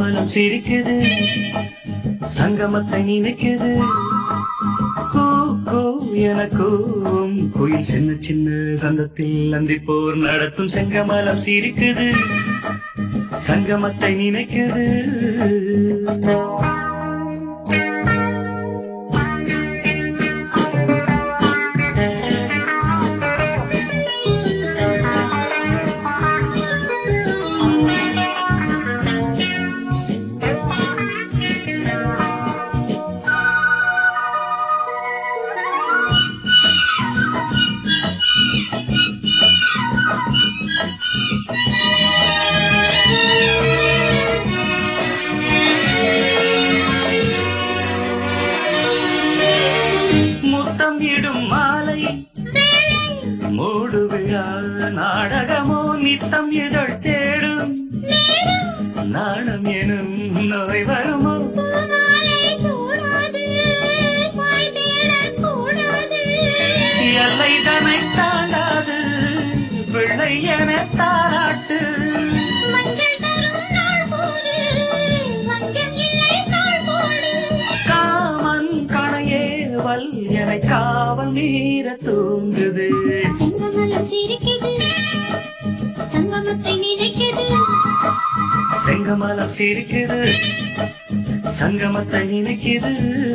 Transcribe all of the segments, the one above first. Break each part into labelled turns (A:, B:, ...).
A: செங்கமலம் சிரிக்குது சங்கமத்தை நினைக்குது கூ கூ எனக்கும் கோயில் சின்ன சின்ன சந்தத்தில் அந்திப்போர் நடத்தும் செங்கமலம் சிரிக்குது சங்கமத்தை நினைக்குது முத்தம் இடும் மாலை மூடு விழா நாடகமோ நித்தம் இதழ் தேடும் நாணம் எனும் நோய் வருமோ எல்லை தனை தாண்டாது பிள்ளை என தாராட்டு காமன் கணையே வல் என காவல் நீர தூங்குது
B: சங்கமத்தை நினைக்கிறது
A: செங்கமலம் சிரிக்குது சங்கமத்தை நினைக்குது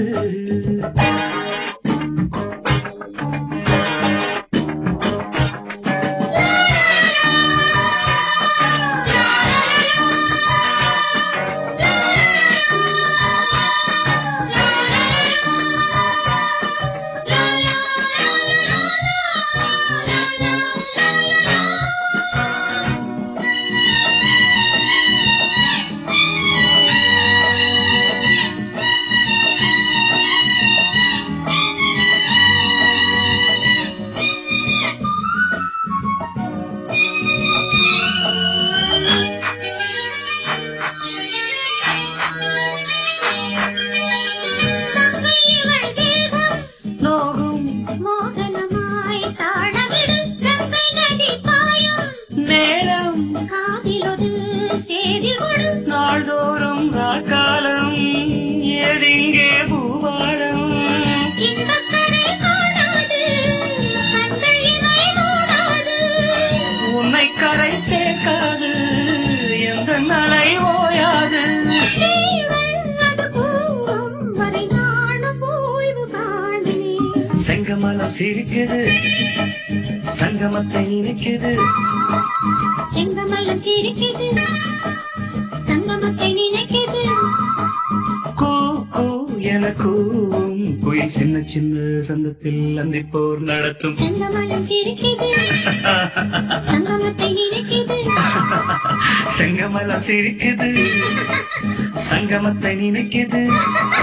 B: இவள் தேகம்
A: நோகும்
B: மோகனமாய் தாழவிடும் கங்கை நதி பாயும்
A: நேரம்
B: காதிலொரு சேதி கொடு
A: நாள்தோறும் காலம் ஏதிங்கே பூவாடம்
B: இன்பக் கரை காணாது கண்கள் இமை மூடாது
A: உன்னை கரை சேர்க்காது எந்த நலை ஓயாது
B: சீவல் அது கூறும் வரை நானும் ஓய்வு காணுமே
A: செங்கமலம் சிரிக்குது சங்கமத்தை நினைக்குது
B: செங்கமலம் சிரிக்குது சங்கமத்தை நினைக்குது
A: கூ கூ என கூவும் குயில் சின்ன சின்ன சந்தத்தில் அந்திப்போர் நடத்தும்
B: செங்கமலம் சிரிக்குது சங்கமத்தை நினைக்குது
A: செங்கமலம் சிரிக்குது சங்கமத்தை நினைக்குது